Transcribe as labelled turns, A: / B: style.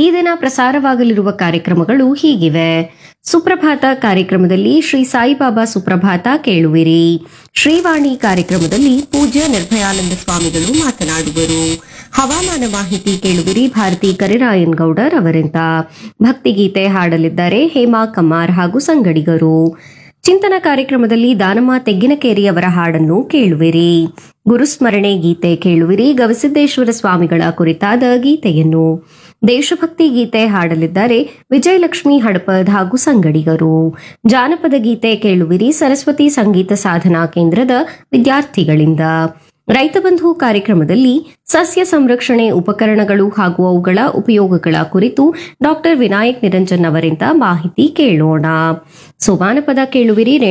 A: ಈ ದಿನ ಪ್ರಸಾರವಾಗಲಿರುವ ಕಾರ್ಯಕ್ರಮಗಳು ಹೀಗಿವೆ ಸುಪ್ರಭಾತ ಕಾರ್ಯಕ್ರಮದಲ್ಲಿ ಶ್ರೀ ಸಾಯಿಬಾಬಾ ಸುಪ್ರಭಾತ ಕೇಳುವಿರಿ ಶ್ರೀವಾಣಿ ಕಾರ್ಯಕ್ರಮದಲ್ಲಿ ಪೂಜ್ಯ ನಿರ್ಭಯಾನಂದ ಸ್ವಾಮಿಗಳು ಮಾತನಾಡುವರು ಹವಾಮಾನ ಮಾಹಿತಿ ಕೇಳುವಿರಿ ಭಾರತಿ ಕರಿರಾಯನ್ ಗೌಡರ್ ಅವರಿಂದ ಭಕ್ತಿಗೀತೆ ಹಾಡಲಿದ್ದಾರೆ ಹೇಮಾ ಕಮಾರ್ ಹಾಗೂ ಸಂಗಡಿಗರು ಚಿಂತನ ಕಾರ್ಯಕ್ರಮದಲ್ಲಿ ದಾನಮ್ಮ ತೆಗ್ಗಿನಕೇರಿ ಅವರ ಹಾಡನ್ನು ಕೇಳುವಿರಿ ಗುರುಸ್ಮರಣೆ ಗೀತೆ ಕೇಳುವಿರಿ ಗವಿಸಿದ್ದೇಶ್ವರ ಸ್ವಾಮಿಗಳ ಕುರಿತಾದ ಗೀತೆಯನ್ನು ದೇಶಭಕ್ತಿ ಗೀತೆ ಹಾಡಲಿದ್ದಾರೆ ವಿಜಯಲಕ್ಷ್ಮಿ ಹಡಪದ್ ಹಾಗೂ ಸಂಗಡಿಗರು ಜಾನಪದ ಗೀತೆ ಕೇಳುವಿರಿ ಸರಸ್ವತಿ ಸಂಗೀತ ಸಾಧನಾ ಕೇಂದ್ರದ ವಿದ್ಯಾರ್ಥಿಗಳಿಂದ ರೈತ ಬಂಧು ಕಾರ್ಯಕ್ರಮದಲ್ಲಿ ಸಸ್ಯ ಸಂರಕ್ಷಣೆ ಉಪಕರಣಗಳು ಹಾಗೂ ಅವುಗಳ ಉಪಯೋಗಗಳ ಕುರಿತು ಡಾಕ್ಟರ್ ವಿನಾಯಕ್ ನಿರಂಜನ್ ಅವರಿಂದ ಮಾಹಿತಿ ಕೇಳೋಣ ಸೋಮಾನಪದ ಕೇಳುವಿರಿ